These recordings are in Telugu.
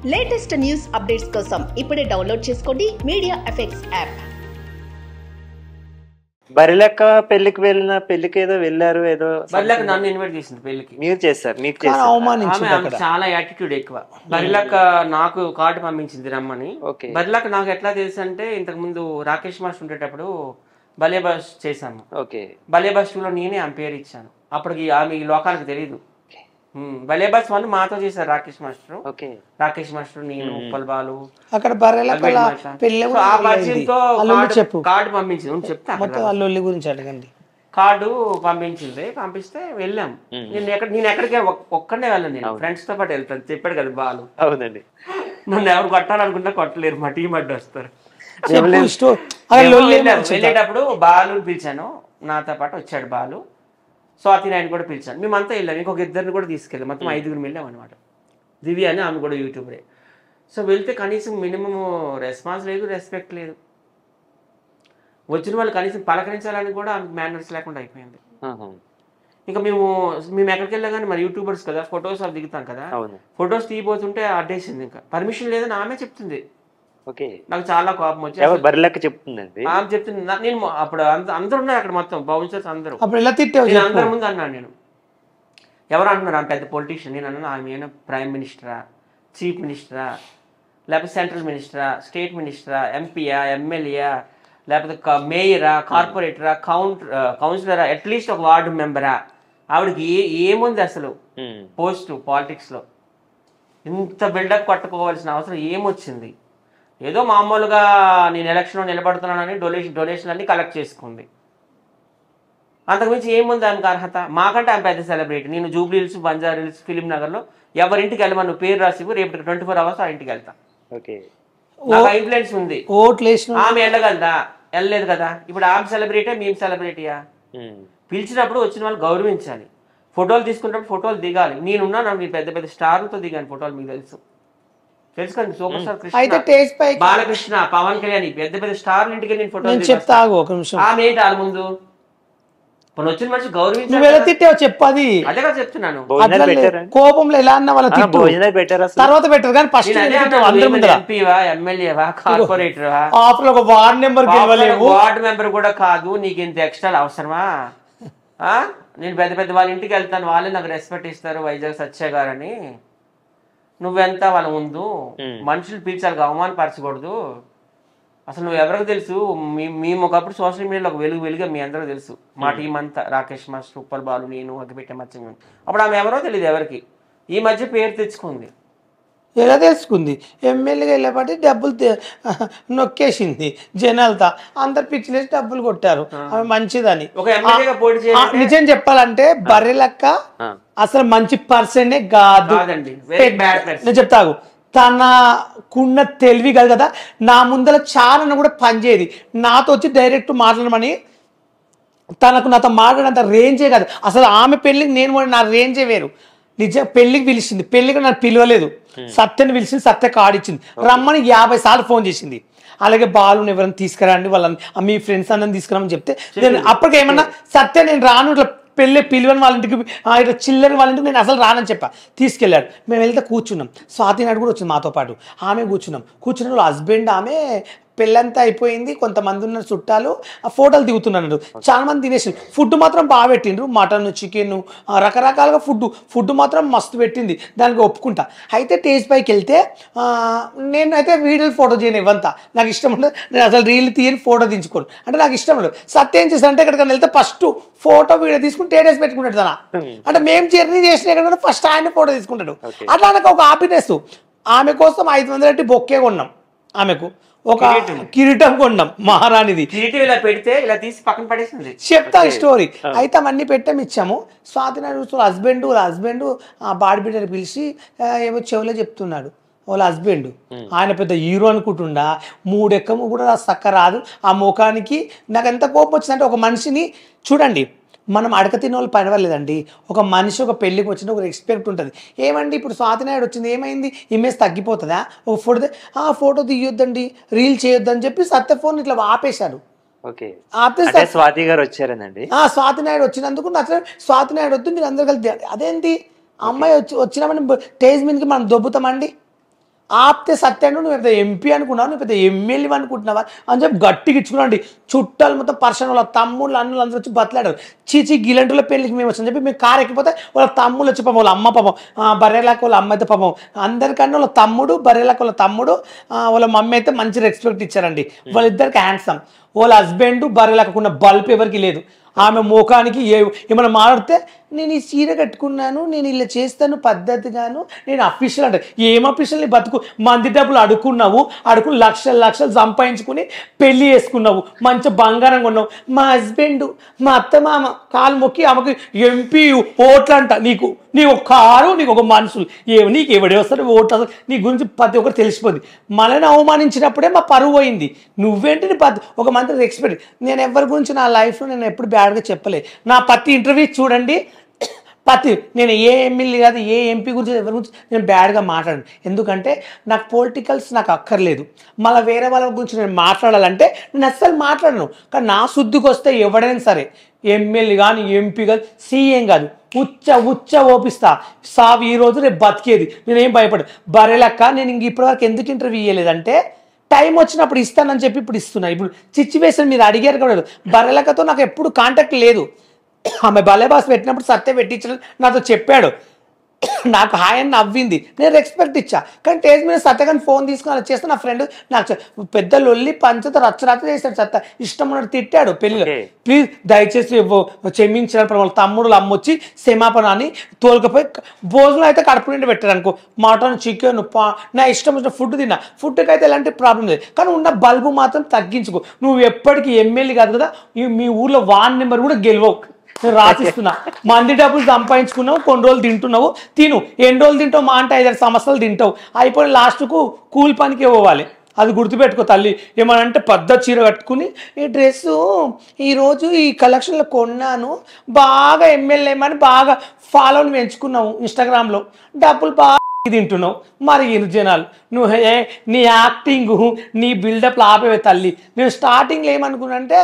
లేటెస్ట్ న్యూస్ అప్డేట్స్ కోసం ఇప్పుడే డౌన్లోడ్ చేసుకోండి మీడియా ఎఫెక్ట్స్ యాప్ బరిలెక్క పెళ్లికి వెళ్ళిన పెళ్లికి ఏదో వెళ్ళారు ఏదో బరిలక్క నన్ను ఇన్వైట్ చేసింది పెళ్లికి మీరు చేస్తారు మీకు కానీ చేస్తారు అవమానించింది ఆమె అక్కడ చాలా యాటిట్యూడ్ ఎక్కువ బరిలక్క నాకు కార్డు పంపించింది రమ్మని ఓకే బరిలక్క నాకు ఎట్లా తెలుసు అంటే ఇంతకు ముందు రాకేష్ మాస్టర్ ఉండేటప్పుడు భలే బస్ చేశాము ఓకే భలే బస్ టూలో నేనే ఆమె పేరు ఇచ్చాను అప్పటికి ఆమె ఈ లోకానికి తెలియదు ఉమ్, భలే బస్ వన్ మాతో చేశారు Rakesh master okay Rakesh master నేను ఉప్పల్ బాలు అక్కడ బర్రెల అల్బెట్ కళ మాస్టర్. పెళ్ళి సో ఆ పరిచయంతో అల్లుళ్ళు కార్డు- చెప్పు కార్డు పంపించింది ఉండు చెప్తా మొత్తం అల్లుల్లి గురించి అడగండి కార్డు పంపించింది పంపిస్తే వెళ్ళాం నేను ఎక్కడ నేను ఎక్కడికి ఒక్- ఒక్కడే వెళ్ళను నేను ఫ్రెండ్స్ తో పాటు వెళ్తాను చెప్పాడు కదా బాలు అవునండి నన్ను ఎవరు కొట్టాలనుకుంటే కొట్టలేరు మా టీం అడ్డు వస్తారు చెప్పు స్టో అక్కడ మేము లొల్లి వెళ్ళాం. వెళ్ళేటప్పుడు బాలు పిలిచాను నాతో పాటు వచ్చాడు బాలు స్వాతి నాయని కూడా పిలిచాను మేమంతా వెళ్ళాం ఇంకొక ఇద్దరిని కూడా తీసుకెళ్ళాం మొత్తం ఐదుగురు వెళ్ళాం అనమాట దివ్య అని ఆమె కూడా యూట్యూబరే సో వెళ్తే కనీసం మినిమం రెస్పాన్స్ లేదు రెస్పెక్ట్ లేదు వచ్చిన వాళ్ళు కనీసం పలకరించాలని కూడా ఆమెకు మేనర్స్ లేకుండా అయిపోయింది ఆహా. ఇంకా మేము మేము ఎక్కడికి వెళ్ళా కానీ మరి యూట్యూబర్స్ కదా ఫొటోస్ అవి దిగుతాం కదా అవును ఫొటోస్ తీయబోతుంటే అడ్డేసింది ఇంకా పర్మిషన్ లేదని ఆమె చెప్తుంది ఓకే నాకు చాలా కోపం వచ్చి ఎవరు బరిలెక్క చెప్తుందండి ఆమె చెప్తుంది నా- నేను మొ- అప్పుడు అంద- అందరూ ఉన్నారు అక్కడ మొత్తం బౌన్సర్స్ అందరూ అప్పుడు ఎలా తిట్టావు నేను చెప్పు అందరి ముందు అన్నాను నేను ఎవరు అంటున్నారు ఆమె పెద్ద పొలిటీషియన్ నేను అన్నాను ఆమె ఏమైనా ప్రైమ్ మినిస్టరా చీఫ్ మినిస్టరా లేకపోతే సెంట్రల్ మినిస్టరా స్టేట్ మినిస్టరా ఎంపీయా ఎమ్మెల్యేయా లేకపోతే క- మేయరా కార్పొరేటరా కౌంట్ కౌన్సిలరా అట్లీస్ట్ ఒక వార్డు మెంబరా ఆవిడకి ఏ ఏముంది అసలు ఉమ్. పోస్ట్ పాలిటిక్స్లో ఇంత బిల్డప్ కట్టుకోవాల్సిన అవసరం ఏమొచ్చింది ఏదో మామూలుగా నేను ఎలక్షన్లో నిలబడుతున్నానని డొనేషన్ డొనేషన్ అన్ని కలెక్ట్ చేసుకుంది అంతకుమించి ఏముంది ఆమెకు అర్హత మాకంటే ఆమె పెద్ద సెలబ్రిటీ నేను జూబ్లీ హిల్స్ బంజారా హిల్స్ ఫిలిం నగర్లో ఎవరింటికి వెళ్ళమని నువ్వు పేరు రాసి ఇవ్వు, రేపు ట్వంటీ ఫోర్ అవర్స్ ఆ ఇంటికి వెళ్తా ఓకే నాకు ఇన్ఫ్లుయెన్స్ ఉంది ఓట్లు వేసిన ఆమె వెళ్ళగలదా వెళ్ళలేదు కదా ఇప్పుడు ఆమె సెలబ్రిటీ మేము సెలబ్రిటీయా ఉమ్. పిలిచినప్పుడు పిలిచినప్పుడు వచ్చిన వాళ్ళు గౌరవించాలి ఫోటోలు తీసుకున్నప్పుడు ఫోటోలు దిగాలి నేనున్నాను మీ పెద్ద పెద్ద స్టార్లతో దిగాను ఫోటోలు మీకు తెలుసు తెలుసు కదా సూపర్ స్టార్ అయితే కృష్ణ టేస్ట్ పై బాలకృష్ణ పవన్ కళ్యాణ్ ఈ పెద్ద పెద్ద స్టార్ ఇంటికి వెళ్ళి నేను ఫోటోలు నేను చెప్తా ఆగు ఒక నిమిషం ఆమె ఏంటి వాళ్ళ ముందు ఇప్పుడు వచ్చిన మనిషి నువ్వు గౌరవించాలి ఎలా కదా. తిట్టావు చెప్పు అది అదే కదా చెప్తున్నాను భోజనాలు అట్లా పెట్టారా కోపంలో ఎలా అన్న వాళ్ళ ఆ, తిట్టు భోజనాలు పెట్టారా అసలు తర్వాత పెట్టరు కానీ ఫస్ట్ నేను అదే తిట్టావు అందరి ముందర ఎంపీవా ఎమ్మెల్యేవా కార్పొరేటరా ఆఫర్ ఒక వార్డ్ నెంబర్ గెలవలేవు వార్డు మెంబర్ కూడా కాదు నీకు ఇంత ఎక్స్ట్రా అవసరమా ఆ? నేను పెద్ద పెద్ద వాళ్ళ ఇంటికి వెళ్తాను వాళ్ళే నాకు రెస్పెక్ట్ ఇస్తారు వైజాగ్ సత్య గారని నువ్వెంత వాళ్ళ ముందు మనుషులు పిలిచాలి అవమానపరచకూడదు అసలు నువ్వు ఎవరికి తెలుసు మీ- మేము ఒకప్పుడు సోషల్ మీడియాలో ఒక వెలుగు వెలుగా మీ అందరూ తెలుసు మా టీం అంతా రాకేష్ మాస్టర్ ఉప్పల్ బాలు నేను అగ్గిపెట్టే మచ్చంగా అప్పుడు ఆమె ఎవరో తెలియదు ఎవరికి ఈ మధ్య పేరు తెచ్చుకుంది ఎలా తెలుసుకుంది ఎమ్మెల్యేగా వెళ్ళబట్టి డబ్బులు తె- నొక్కేసింది జనాలతో అందరు పిచ్చిలేసి డబ్బులు కొట్టారు ఆమె మంచిదని ఒక ఎమ్మెల్యేగా పోటీ ఆ, చేయాలంటే నిజం చెప్పాలంటే బర్రెలక్క ఆ. అసలు మంచి పర్సనే కాదు కాదండి వెరీ బ్యాడ్ పర్సన్ నేను చెప్తాగు తనకున్న తెలివి కాదు కదా నా ముందర చాలా కూడా పనిచేయదు నాతో వచ్చి డైరెక్ట్ మాట్లాడమని తనకు నాతో మాట్లాడేంత రేంజే కాదు అసలు ఆమె పెళ్ళికి నేను కూడా నా రేంజే వేరు నిజం పెళ్ళికి పిలిచింది పెళ్ళికి నన్ను పిలవలేదు సత్యని పిలిచింది సత్య కాడిచ్చింది రమ్మని యాభై సార్లు ఫోన్ చేసింది అలాగే బాలుని ఎవరైనా తీసుకురండి వాళ్ళని ఆ మీ ఫ్రెండ్స్ అందరిని తీసుకురామని చెప్తే నేను అప్పటికి ఏమన్నా సత్య నేను రాను ఇట్లా పెళ్ళి పిలువని వాళ్ళ ఇంటికి ఆ, ఇట్లా చిల్లరి వాళ్ళ ఇంటికి నేను అసలు రానని చెప్పా తీసుకెళ్ళాడు మేము వెళ్తే కూర్చున్నాం స్వాతి నాయుడు కూడా వచ్చింది మాతో పాటు ఆమె కూర్చున్నాం కూర్చున్న వాళ్ళ హస్బెండ్ ఆమె పెళ్ళంతా అయిపోయింది కొంతమంది ఉన్న చుట్టాలు ఆ ఫోటోలు దిగుతున్నారు చాలా మంది తినేసి ఫుడ్ మాత్రం బాగా పెట్టిండ్రు మటన్ చికెన్ రకరకాలుగా ఫుడ్ ఫుడ్ మాత్రం మస్తు పెట్టింది దానికి ఒప్పుకుంటా అయితే టేస్ట్ పైకి వెళ్తే ఆ, నేను అయితే వీడియోలు ఫోటో చేయను ఇవ్వంతా నాకు ఇష్టం ఉండదు నేను అసలు రీల్ తీయని ఫోటో దించుకోను అంటే నాకు ఇష్టం ఉండదు సత్యం ఏం చేస్తాను అంటే ఎక్కడికైనా వెళ్తే ఫస్ట్ ఫోటో వీడియో తీసుకుని టేటేసి పెట్టుకుంటాడు తన అంటే మేము జర్నీ చేసిన ఎక్కడ ఫస్ట్ ఆయన ఫోటో తీసుకుంటాడు అట్లా నాకు ఒక హ్యాపీనెస్ ఆమె కోసం ఐదు వందల రెట్టి బొక్కే కొన్నాం ఆమెకు ఒక కిరీటం కొన్నాం మహారాణిది కిరీటం ఇలా పెడితే ఇలా తీసి పక్కన పడేసింది చెప్తా ఈ స్టోరీ అయితే అవన్నీ పెట్టాం ఇచ్చాము స్వాతి నాయుడు వాళ్ళ హస్బెండ్ వాళ్ళ హస్బెండ్ ఆ బాడీ బిల్డర్ పిలిచి ఆ, ఏమో చెవిలో చెప్తున్నాడు వాళ్ళ హస్బెండ్ ఆయన పెద్ద హీరో అనుకుంటుండా మూడెక్కము కూడా సక్క రాదు ఆ ముఖానికి నాకు ఎంత కోపం వచ్చిందంటే ఒక మనిషిని చూడండి మనం అడక తిన్న వాళ్ళు పర్వాలేదండి ఒక మనిషి ఒక పెళ్ళికి వచ్చిన ఒక రెస్పెక్ట్ ఉంటుంది ఏమండి ఇప్పుడు స్వాతి నాయుడు వచ్చింది ఏమైంది ఇమేజ్ తగ్గిపోతుందా ఒక ఫోటో ఆ ఫోటో తీయొద్దండి రీల్ చేయొద్దని చెప్పి సత్య ఫోన్ ఇట్లా ఆపేశాడు ఓకే ఆపితే అంటే స్వాతి గారు వచ్చారనండి ఆ స్వాతి నాయుడు వచ్చినందుకు నచ్చలేదు స్వాతి నాయుడు వద్దు మీరు అందరు కలిసి అదేంటి అమ్మాయి వచ్చి వచ్చినామని టేజ్ మీదకి మనం దొబ్బుతామండి ఆపితే సత్యాన్ని నువ్వు పెద్ద ఎంపీ అనుకున్నావు నువ్వు పెద్ద ఎమ్మెల్యే అనుకుంటున్నావా అని చెప్పి గట్టిగా ఇచ్చుకున్నాండి చుట్టాలు మొత్తం పర్సన్ వాళ్ళ తమ్ముళ్ళు అన్నులు అందరూ వచ్చి బతలాడారు చీచి గిలంటుల పెళ్ళికి మేము వచ్చని చెప్పి మేము కారు ఎక్కిపోతే వాళ్ళ తమ్ముళ్ళు వచ్చి పాపం వాళ్ళ అమ్మ పాపం ఆ, బర్రెలాక వాళ్ళ అమ్మ అయితే పాపం అందరికన్నా వాళ్ళ తమ్ముడు బర్రెలాక వాళ్ళ తమ్ముడు ఆ, వాళ్ళ మమ్మీ అయితే మంచి రెస్పెక్ట్ ఇచ్చారండి వాళ్ళిద్దరికి హ్యాండ్సమ్ వాళ్ళ హస్బెండ్ బర్రెలాకకుండా బల్బ్ ఎవరికి లేదు ఆమె ముఖానికి ఏ ఏమైనా మాట్లాడితే నేను ఈ చీర కట్టుకున్నాను నేను ఇలా చేస్తాను పద్ధతిగాను నేను అఫీషియల్ అంటే ఏం అఫీషియల్ నీ బతుకు మంది డబ్బులు అడుక్కున్నావు అడుకుని లక్షలు లక్షలు సంపాదించుకుని పెళ్లి చేసుకున్నావు మంచి బంగారం కొన్నావు మా హస్బెండ్ మా అత్త మామ కాలు మొక్కి ఆమెకి ఎంపీ ఓట్లు అంట నీకు నీ ఒక కారు నీకు ఒక మనుషులు ఏ నీకు ఎవడే వస్తారు ఓట్లు అసలు నీ గురించి ప్రతి ఒక్కరు తెలిసిపోద్ది మనని అవమానించినప్పుడే మా పరువు పోయింది నువ్వేంటి నీ పద్ధతి ఒక మంత్రి ఎక్స్పెక్ట్ నేను ఎవరి గురించి నా లైఫ్లో నేను ఎప్పుడు బ్యాడ్గా చెప్పలే నా ప్రతి ఇంటర్వ్యూ చూడండి ప్రతి నేను ఏ ఎమ్మెల్యే కాదు ఏ ఎంపీ గురించి ఎవరి గురించి నేను బ్యాడ్గా మాట్లాడను ఎందుకంటే నాకు పొలిటికల్స్ నాకు అక్కర్లేదు మళ్ళీ వేరే వాళ్ళ గురించి నేను మాట్లాడాలంటే నేను అస్సలు మాట్లాడను కానీ నా శుద్ధికి వస్తే ఎవడైనా సరే ఎమ్మెల్యే కానీ ఎంపీ కాదు సీఎం కాదు ఉచ్చ ఉచ్చ ఓపిస్తా సావి ఈ రోజు రేపు బతికేది నేనేం భయపడు బరెలక్క నేను ఇంక ఇప్పటివరకు ఎందుకు ఇంటర్వ్యూ ఇవ్వలేదంటే టైం వచ్చినప్పుడు ఇస్తానని చెప్పి ఇప్పుడు ఇస్తున్నా ఇప్పుడు సిచ్యువేషన్ మీరు అడిగారు కూడా బర్రెలకతో నాకు ఎప్పుడు కాంటాక్ట్ లేదు ఆమె బలేబాస్ పెట్టినప్పుడు సత్య పెట్టించడం నాతో చెప్పాడు నాకు హాయ్ అని నవ్వింది నేను రెస్పెక్ట్ ఇచ్చా కానీ టేజ్ మీద సత్యగాని ఫోన్ తీసుకుని అలా చేస్తే నా ఫ్రెండ్ నాకు చె- పెద్ద లొల్లి పంచత రచ్చరచ్చ చేశాడు సత్త ఇష్టం ఉన్నట్టు తిట్టాడు పెళ్ళిలో Okay. ప్లీజ్ దయచేసి ఇవ్వు, క్షమించాలని వాళ్ళ తమ్ముడు అమ్మ వచ్చి క్షమాపణ అని తోలుకపోయి భోజనం అయితే కడుపు నిండి పెట్టారు అనుకో మటన్ చికెన్ పా నా ఇష్టం వచ్చిన ఫుడ్ తిన్నా ఫుడ్కి అయితే ఎలాంటి ప్రాబ్లం లేదు కానీ ఉన్న బల్బు మాత్రం తగ్గించుకో నువ్వు ఎప్పటికీ ఎమ్మెల్యే కాదు కదా ఈ మీ ఊర్లో వాన్ నెంబర్ కూడా గెలవవు నేను రాసిస్తున్నా మంది డబ్బులు సంపాదించుకున్నావు కొన్ని రోజులు తింటున్నావు తిను ఎన్ని రోజులు తింటావు మా అంటే ఐదారు సంవత్సరాలు తింటావు అయిపోయిన లాస్ట్కు కూలి పనికి పోవాలి అది గుర్తుపెట్టుకో తల్లి ఏమనంటే పెద్ద చీర కట్టుకుని ఈ డ్రెస్సు ఈరోజు ఈ కలెక్షన్లో కొన్నాను బాగా ఎమ్మెల్యే అని బాగా ఫాలోని పెంచుకున్నావు ఇన్స్టాగ్రామ్లో డబ్బులు బాగా తింటున్నావు మరి ఈ జనాలు నువ్వు ఏ నీ యాక్టింగ్ నీ బిల్డప్ ఆపేవే తల్లి నేను స్టార్టింగ్లో ఏమనుకున్నా అంటే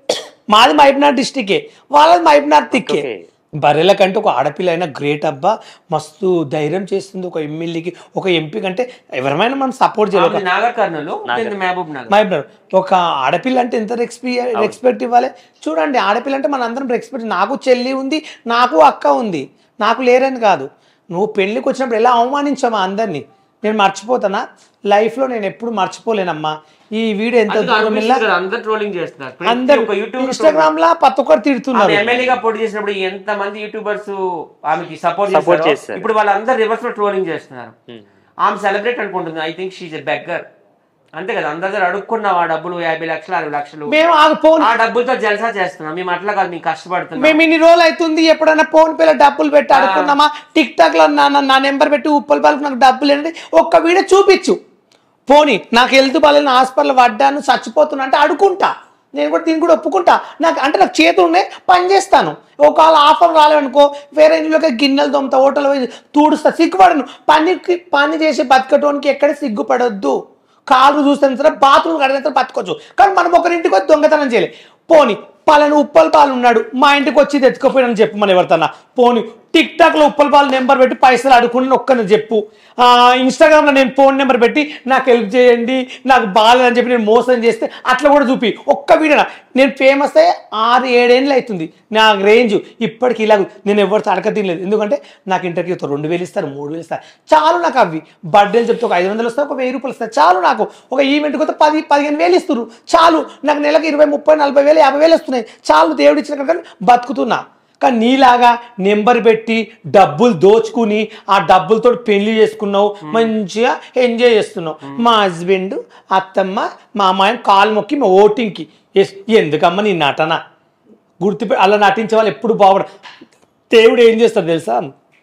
మాది మైబ్నార్ డిస్టికే వాళ్ళది మైబ్నార్ తిక్కే Okay. బర్రెల కంటే ఒక ఆడపిల్ల అయినా గ్రేట్ అబ్బా మస్తు ధైర్యం చేస్తుంది ఒక ఎమ్మెల్యేకి ఒక ఎంపీ కంటే ఎవరైనా మనం సపోర్ట్ చేయాలి ఒక నాగర్ కర్నూలు దీన్ని మహబూబ్ నగర్ మైబ్నర్ ఒక ఆడపిల్ల అంటే ఎంత రెస్పి రెస్పెక్ట్ ఇవ్వాలి చూడండి ఆడపిల్ల అంటే మన అందరం రెస్పెక్ట్ నాకు చెల్లి ఉంది నాకు అక్క ఉంది నాకు లేరని కాదు నువ్వు పెళ్ళికి వచ్చినప్పుడు ఎలా అవమానించామా అందరినీ నేను మర్చిపోతానా లైఫ్లో నేను ఎప్పుడు మర్చిపోలేనమ్మా ఈ వీడియో ఎంత అందుకే దూరం వెళ్ళా అనిపిస్తుంది కదా, అందరు ట్రోలింగ్ చేస్తున్నారు ప్రతి అందరు ఒక్క యూట్యూబ్ ఇన్స్టాగ్రామ్ లా ప్రతి ఒక్కరు తిడుతున్నారు ఎమ్మెల్యేగా పోటీ చేసినప్పుడు ఎంత మంది యూట్యూబర్స్ ఆమెకి సపోర్ట్ Support చేస్తారు చేస్తారు. ఇప్పుడు వాళ్ళందరూ రివర్స్ లో ట్రోలింగ్ చేస్తున్నారు ఆమె సెలబ్రేట్ అనుకుంటుంది I think she's a beggar అంతే కదా అందరి దగ్గర అడుక్కున్నావు ఆ డబ్బులు యాభై లక్షలు అరవై లక్షలు మేము ఆగిపోను ఆ డబ్బులతో జల్సా చేస్తున్నాం మేము అట్లా కాదు మేము కష్టపడుతున్నాం మేము ఇన్ని రోజులు అవుతుంది ఎప్పుడైనా ఫోన్ పేలో డబ్బులు పెట్టి అడుక్కున్నామా టిక్ టాక్ లో నా నా- నా నెంబర్ పెట్టి ఉప్పల్ పాలకు నాకు డబ్బులు ఏంటి ఒక్క వీడియో చూపించు పోనీ నాకు హెల్త్ బాగాలేని హాస్పిటల్ పడ్డాను చచ్చిపోతున్నా అంటే అడుకుంటా నేను కూడా దీన్ని కూడా ఒప్పుకుంటా నాకు అంటే నాకు చేతులు ఉన్నాయి పని చేస్తాను ఒకవేళ ఆఫర్ రాలేదనుకో వేరే ఇంట్లోకి గిన్నెలు తోముతా హోటల్ పోయి తూడుస్తా సిగ్గుపడను పనికి పని చేసి బతకటానికి ఎక్కడ సిగ్గుపడొద్దు కాళ్ళు చూస్తాను సరే బాత్రూమ్ కడిగిన సరే బతకొచ్చు కానీ మనం ఒకరింటికి వచ్చి దొంగతనం చేయలే పోని పలానా ఉప్పల్ పాలు ఉన్నాడు మా ఇంటికి వచ్చి తెచ్చుకోపోయినని చెప్పు మన ఎవరితన్నా పోని టిక్ టాక్ లో ఉప్పల్ పాలు నెంబర్ పెట్టి పైసలు అడుకుని ఒక్కని చెప్పు ఆ, ఇన్స్టాగ్రామ్ లో నేను ఫోన్ నెంబర్ పెట్టి నాకు హెల్ప్ చేయండి నాకు బాగాలేదని చెప్పి నేను మోసం చేస్తే అట్లా కూడా చూపి ఒక్క వీడియో నేను ఫేమస్ అయ్యి ఆరు ఏడేళ్ళు అవుతుంది నా రేంజ్ ఇప్పటికి ఇలా నేను ఎవరితో అడక తినలేదు ఎందుకంటే నాకు ఇంటర్వ్యూతో రెండు వేలు ఇస్తారు మూడు వేలు ఇస్తారు చాలు నాకు అవి బర్త్డేలు చెప్తే ఒక ఐదు వందలు వస్తాయి ఒక వెయ్యి రూపాయలు ఇస్తారు చాలు నాకు ఒక ఈవెంట్కి వస్తే పది పదిహేను వేలు ఇస్తారు చాలు నాకు నెలకు ఇరవై ముప్పై నలభై వేలు యాభై వేలు వస్తున్నాయి చాలు దేవుడు ఇచ్చిన కానీ బతుకుతున్నా కానీ నీలాగా నెంబర్ పెట్టి డబ్బులు దోచుకుని ఆ డబ్బులతో పెళ్లి చేసుకున్నావు మంచిగా ఎంజాయ్ చేస్తున్నావు మా హస్బెండ్ అత్తమ్మ మా అమ్మాయిని కాలు మొక్కి మా ఓటింగ్కి ఎస్ ఎందుకమ్మ నీ నటన గుర్తుపె అలా నటించే వాళ్ళు ఎప్పుడు బాగుపడ దేవుడు ఏం చేస్తాడు తెలుసా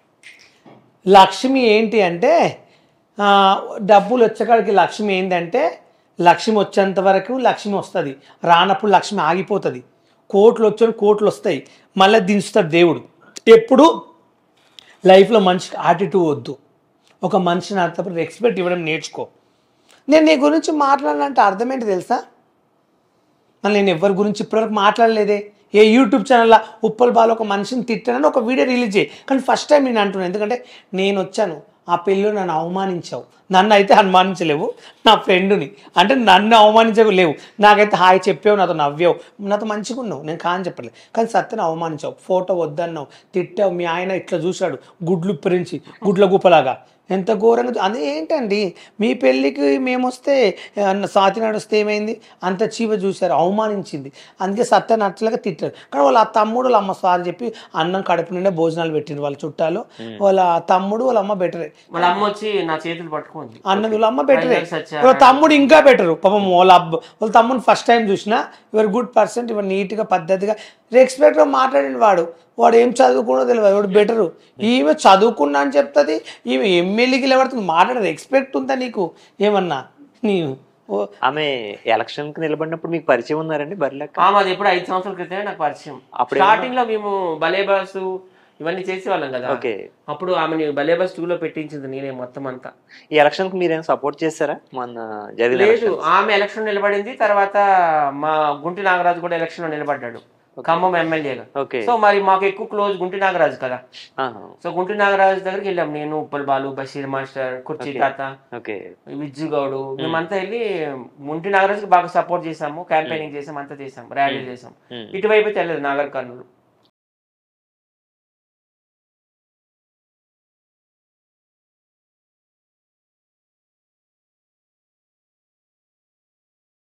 లక్ష్మి ఏంటి అంటే ఆ, డబ్బులు వచ్చేకాడికి లక్ష్మి ఏంటంటే లక్ష్మి వచ్చేంత వరకు లక్ష్మి వస్తుంది రానప్పుడు లక్ష్మి ఆగిపోతుంది కోట్లు వచ్చని కోట్లు వస్తాయి మళ్ళీ దించుతాడు దేవుడు ఎప్పుడు లైఫ్లో మనిషికి ఆటిట్యూడ్ వద్దు ఒక మనిషిని అర్థం రెస్పెక్ట్ ఇవ్వడం నేర్చుకో నేను నీ గురించి మాట్లాడాలంటే అర్థం ఏంటి తెలుసా మళ్ళీ నేను ఎవరి గురించి ఇప్పటివరకు మాట్లాడలేదే ఏ యూట్యూబ్ ఛానల్లో ఉప్పల్ బాలు ఒక మనిషిని తిట్టానని ఒక వీడియో రిలీజ్ చేయి కానీ ఫస్ట్ టైం నేను అంటున్నాను ఎందుకంటే నేను వచ్చాను ఆ పెళ్ళిలో నన్ను అవమానించావు నన్ను అయితే అనుమానించలేవు నా ఫ్రెండ్ని అంటే నన్ను అవమానించవు లేవు నాకైతే హాయ్ చెప్పావు నాతో నవ్వావు నాతో మంచిగా ఉన్నావు నేను కాని చెప్పలేదు కానీ సత్యని అవమానించావు ఫోటో వద్దన్నావు తిట్టావు మీ ఆయన ఇట్లా చూశాడు గుడ్లు పెరించి గుడ్ల గుప్పలాగా ఎంత ఘోరంగా చూ- అది ఏంటండి మీ పెళ్ళికి మేము వస్తే అన్న సాతి నడుస్తే ఏమైంది అంత చీవ చూశారు అవమానించింది అందుకే సత్య నచ్చలేక తిట్టారు కానీ వాళ్ళ తమ్ముడు వాళ్ళ అమ్మ సార్ చెప్పి అన్నం కడుపు నిండా భోజనాలు పెట్టిండ్రు వాళ్ళ చుట్టాలు వాళ్ళ తమ్ముడు వాళ్ళ అమ్మ బెటరే వాళ్ళ అమ్మ వచ్చి నా చేతులు పట్టుకుంది అన్నది వాళ్ళ అమ్మ బెటరే వైజాగ్ సత్య వాళ్ళ తమ్ముడు ఇంకా బెటరు పాపం వాళ్ళ అబ్బ వాళ్ళ తమ్ముడు ఫస్ట్ టైం చూసినా ఇవర్ గుడ్ పర్సెంట్ ఇవర్ నీట్గా పద్ధతిగా రెస్పెక్ట్గా మాట్లాడిన వాడు వాడు ఏం చదువుకున్నో తెలియదు వాడు బెటరు ఈమె చదువుకున్నా అని చెప్తుంది ఈమె ఎమ్మెల్యేకి నిలబడుతుంది మాట్లాడే ఎక్స్పెక్ట్ ఉందా నీకు ఏమన్నా నీవు ఓ ఆమె ఎలక్షన్ కి నిలబడినప్పుడు మీకు పరిచయం ఉన్నారండి బర్లెక్క ఆ, మాది ఎప్పుడు ఐదు సంవత్సరాల క్రితమే నాకు పరిచయం అప్పుడు స్టార్టింగ్ లో మేము భలే బాసు ఇవన్నీ చేసేవాళ్ళం కదా ఓకే అప్పుడు ఆమెని భలే బస్ టూ లో పెట్టించింది నేనే మొత్తం అంతా ఈ ఎలక్షన్ కి మీరేం సపోర్ట్ చేశారా మొన్న జరిగిన లేదు election? ఆమె ఎలక్షన్ నిలబడింది తర్వాత మా గుంటి నాగరాజు కూడా ఎలక్షన్ లో నిలబడ్డాడు ఖమ్మం ఎమ్మెల్యేగా ఓకే సో మరి మాకు ఎక్కువ క్లోజ్ గుంటి నాగరాజు కదా ఆహా. సో గుంటి నాగరాజు దగ్గరికి వెళ్ళాం నేను ఉప్పల్ బాలు బషీర్ మాస్టర్ కుర్చీ తాత ఓకే విజ్జు గౌడు మేమంతా వెళ్ళి గుంటి నాగరాజుకి బాగా సపోర్ట్ చేసాము క్యాంపెయినింగ్ చేసాం అంతా చేసాం ర్యాలీ చేసాం Hmm. ఇటువైపు అయితే వెళ్ళలేదు నాగర్ కర్నూలు